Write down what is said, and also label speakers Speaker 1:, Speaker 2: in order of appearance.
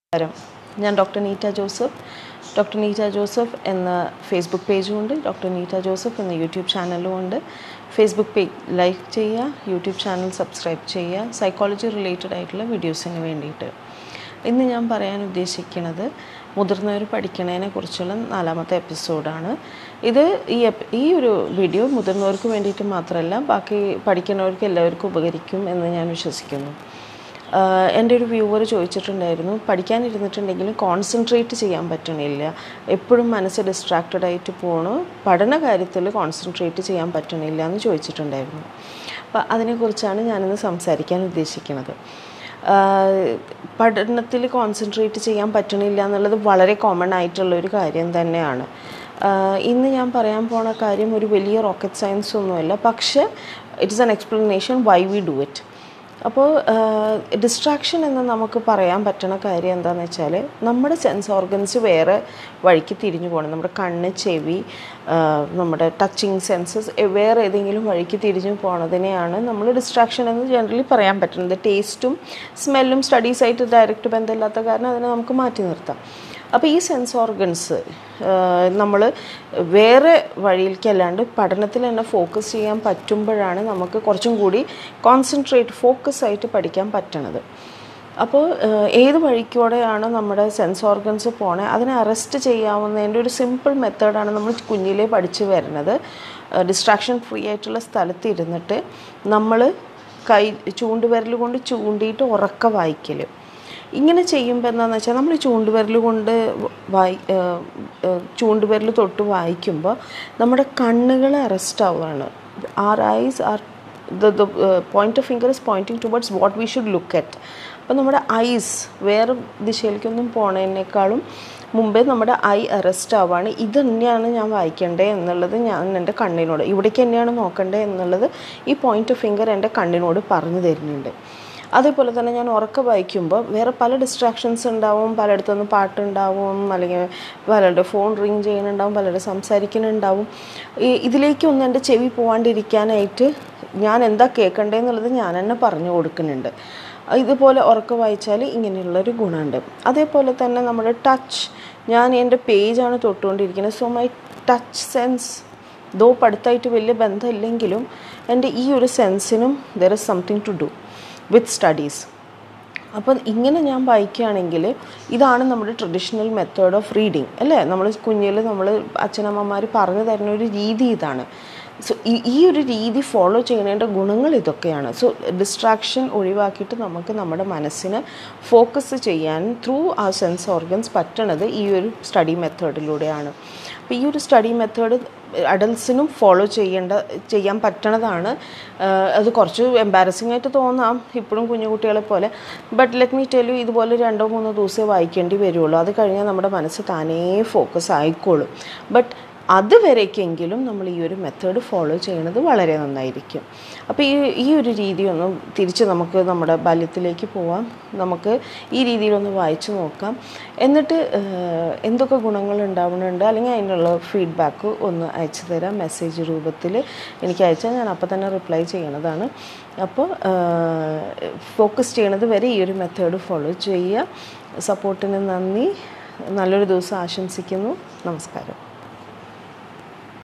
Speaker 1: നമസ്കാരം ഞാൻ doctor Neetha Joseph doctor Neetha Joseph എന്ന ഫേസ്ബുക്ക് പേജും ഉണ്ട് ഡോക്ടർ നീറ്റ ജോസഫ് എന്ന യൂട്യൂബ് ചാനലും ഉണ്ട് ഫേസ്ബുക്ക് പേജ് ലൈക്ക് ചെയ്യുക യൂട്യൂബ് ചാനൽ സബ്സ്ക്രൈബ് ചെയ്യുക സൈക്കോളജി റിലേറ്റഡ് ആയിട്ടുള്ള വീഡിയോസിന് വേണ്ടിയിട്ട് ഇന്ന് ഞാൻ പറയാൻ ഉദ്ദേശിക്കുന്നത് മുതിർന്നവർ പഠിക്കണതിനെ കുറിച്ചുള്ള നാലാമത്തെ എപ്പിസോഡാണ് ഇത് ഈ എപ് ഈ ഒരു വീഡിയോ മുതിർന്നവർക്ക് വേണ്ടിയിട്ട് മാത്രമല്ല ബാക്കി പഠിക്കുന്നവർക്ക് എല്ലാവർക്കും ഉപകരിക്കും എന്ന് ഞാൻ വിശ്വസിക്കുന്നു ആഹ് എൻ്റെ ഒരു വ്യൂവർ ചോദിച്ചിട്ടുണ്ടായിരുന്നു പഠിക്കാനിരുന്നിട്ടുണ്ടെങ്കിലും കോൺസെൻട്രേറ്റ് ചെയ്യാൻ പറ്റണില്ല എപ്പോഴും മനസ്സ് ഡിസ്ട്രാക്റ്റഡ് ആയിട്ട് പോണു പഠന കാര്യത്തിൽ കോൺസെൻട്രേറ്റ് ചെയ്യാൻ പറ്റണില്ല എന്ന് ചോദിച്ചിട്ടുണ്ടായിരുന്നു അപ്പോൾ അതിനെക്കുറിച്ചാണ് ഞാനിന്ന് സംസാരിക്കാൻ ഉദ്ദേശിക്കുന്നത് ആഹ് പഠനത്തിൽ കോൺസെൻട്രേറ്റ് ചെയ്യാൻ പറ്റണില്ല എന്നുള്ളത് വളരെ കോമൺ ആയിട്ടുള്ള ഒരു കാര്യം തന്നെയാണ് ആഹ് ഇന്ന് ഞാൻ പറയാൻ പോണ കാര്യം ഒരു വലിയ റോക്കറ്റ് സയൻസ് ഒന്നുമല്ല പക്ഷേ it's an explanation why we do it അപ്പോൾ ഡിസ്ട്രാക്ഷൻ എന്ന് നമുക്ക് പറയാൻ പറ്റണ കാര്യം എന്താണെന്ന് വെച്ചാൽ നമ്മുടെ സെൻസ് ഓർഗൻസ് വേറെ വഴിക്ക് തിരിഞ്ഞു പോകണം നമ്മുടെ കണ്ണ് ചെവി ആ, നമ്മുടെ ടച്ചിങ് സെൻസസ് വേറെ ഏതെങ്കിലും വഴിക്ക് തിരിഞ്ഞു പോണതിനെയാണ് നമ്മൾ ഡിസ്ട്രാക്ഷൻ എന്ന് ജനറലി പറയാൻ പറ്റുന്നത് ടേസ്റ്റും സ്മെല്ലും സ്റ്റഡീസായിട്ട് ഡയറക്റ്റ് ബന്ധമില്ലാത്ത കാരണം അതിനെ നമുക്ക് മാറ്റി നിർത്താം അപ്പോൾ ഈ സെൻസ് ഓർഗൻസ് നമ്മൾ വേറെ വഴിയിലേക്കല്ലാണ്ട് പഠനത്തിൽ തന്നെ ഫോക്കസ് ചെയ്യാൻ പറ്റുമ്പോഴാണ് നമുക്ക് കുറച്ചും കൂടി കോൺസെൻട്രേറ്റ് ഫോക്കസ് ആയിട്ട് പഠിക്കാൻ പറ്റണത് അപ്പോൾ ഏത് വഴിക്കൂടെയാണ് നമ്മുടെ സെൻസ് ഓർഗൻസ് പോണേ അതിനെ അറസ്റ്റ് ചെയ്യാവുന്നതിൻ്റെ ഒരു സിമ്പിൾ മെത്തേഡാണ് നമ്മൾ കുഞ്ഞിലേ പഠിച്ചു വരുന്നത് ഡിസ്ട്രാക്ഷൻ ഫ്രീ ആയിട്ടുള്ള സ്ഥലത്ത് ഇരുന്നിട്ട് നമ്മൾ കൈ ചൂണ്ടുവിരൽ കൊണ്ട് ചൂണ്ടിയിട്ട് ഉറക്ക വായിക്കൽ ഇങ്ങനെ ചെയ്യുമ്പോൾ എന്താണെന്ന് വെച്ചാൽ നമ്മൾ ചൂണ്ടുവിരൽ കൊണ്ട് വായി ചൂണ്ടുവിരൽ തൊട്ട് വായിക്കുമ്പോൾ നമ്മുടെ കണ്ണുകൾ അറസ്റ്റ് ആവുകയാണ് are eyes are the the point of finger is pointing towards what we should look at അപ്പോൾ നമ്മുടെ ഐസ് വേറെ ദിശയിലേക്കൊന്നും പോണതിനേക്കാളും മുമ്പേ നമ്മുടെ ഐ അറസ്റ്റ് ആവുകയാണ് ഇത് തന്നെയാണ് ഞാൻ വായിക്കേണ്ടത് എന്നുള്ളത് ഞാൻ എൻ്റെ കണ്ണിനോട് ഇവിടേക്ക് തന്നെയാണ് നോക്കേണ്ടത് എന്നുള്ളത് ഈ പോയിന്റ് ഓഫ് ഫിംഗർ എൻ്റെ കണ്ണിനോട് പറഞ്ഞു തരുന്നുണ്ട് അതേപോലെ തന്നെ ഞാൻ ഉറക്ക വായിക്കുമ്പോൾ വേറെ പല ഡിസ്ട്രാക്ഷൻസ് ഉണ്ടാവും പലയിടത്തുനിന്ന് പാട്ടുണ്ടാവും അല്ലെങ്കിൽ പലരുടെ ഫോൺ റിങ് ചെയ്യുന്നുണ്ടാവും പലരുടെ സംസാരിക്കുന്നുണ്ടാവും ഈ ഇതിലേക്കൊന്നും എൻ്റെ ചെവി പോവാണ്ടിരിക്കാനായിട്ട് ഞാൻ എന്താ കേൾക്കണ്ടേന്നുള്ളത് ഞാൻ തന്നെ പറഞ്ഞു കൊടുക്കുന്നുണ്ട് ഇതുപോലെ ഉറക്ക വായിച്ചാൽ ഇങ്ങനെയുള്ളൊരു ഗുണമുണ്ട് അതേപോലെ തന്നെ നമ്മുടെ ടച്ച് ഞാൻ എൻ്റെ പേജാണ് തൊട്ടുകൊണ്ടിരിക്കുന്നത് so my touch sense though പഠിത്തമായിട്ട് വലിയ ബന്ധമില്ലെങ്കിലും എൻ്റെ ഈ ഒരു സെൻസിനും there is something to do with studies അപ്പോൾ ഇങ്ങനെ ഞാൻ വായിക്കുകയാണെങ്കിൽ ഇതാണ് നമ്മുടെ ട്രഡീഷണൽ മെത്തേഡ് ഓഫ് റീഡിങ് അല്ലേ നമ്മൾ കുഞ്ഞിൽ നമ്മൾ അച്ഛനമ്മമാർ പറഞ്ഞു തരുന്ന ഒരു രീതി ഇതാണ് സോ ഈ ഒരു രീതി ഫോളോ ചെയ്യുന്നതിൻ്റെ ഗുണങ്ങൾ ഇതൊക്കെയാണ് സോ ഡിസ്ട്രാക്ഷൻ ഒഴിവാക്കിയിട്ട് നമുക്ക് നമ്മുടെ മനസ്സിന് ഫോക്കസ് ചെയ്യാൻ ത്രൂ ആ സെൻസ് ഓർഗൻസ് പറ്റണത് ഈ ഒരു സ്റ്റഡി മെത്തേഡിലൂടെയാണ് അപ്പോൾ ഈ ഒരു സ്റ്റഡി മെത്തേഡ് അഡൽസിനും ഫോളോ ചെയ്യേണ്ട ചെയ്യാൻ പറ്റണതാണ് അത് കുറച്ച് എംബാരസിങ് ആയിട്ട് തോന്നാം ഇപ്പോഴും കുഞ്ഞു കുട്ടികളെ പോലെ but let me tell you ഇതുപോലെ രണ്ടോ മൂന്നോ ദിവസമേ വായിക്കേണ്ടി വരുള്ളൂ അത് കഴിഞ്ഞാൽ നമ്മുടെ മനസ്സ് താനേ ഫോക്കസ് ആയിക്കോളും ബട്ട് അതുവരേക്കെങ്കിലും നമ്മൾ ഈ ഒരു മെത്തേഡ് ഫോളോ ചെയ്യുന്നത് വളരെ നന്നായിരിക്കും അപ്പോൾ ഈ ഈ ഒരു രീതി ഒന്ന് തിരിച്ച് നമുക്ക് നമ്മുടെ ബാല്യത്തിലേക്ക് പോവാം നമുക്ക് ഈ രീതിയിലൊന്ന് വായിച്ചു നോക്കാം എന്നിട്ട് എന്തൊക്കെ ഗുണങ്ങൾ ഉണ്ടാവുന്നുണ്ട് അല്ലെങ്കിൽ അതിനുള്ള ഫീഡ്ബാക്ക് ഒന്ന് അയച്ചു തരാം മെസ്സേജ് രൂപത്തിൽ എനിക്ക് അയച്ചാൽ ഞാൻ അപ്പോൾ തന്നെ റിപ്ലൈ ചെയ്യണതാണ് അപ്പോൾ ഫോക്കസ് ചെയ്യണത് വരെ ഈ ഒരു മെത്തേഡ് ഫോളോ ചെയ്യുക സപ്പോർട്ടിന് നന്ദി നല്ലൊരു ദിവസം ആശംസിക്കുന്നു നമസ്കാരം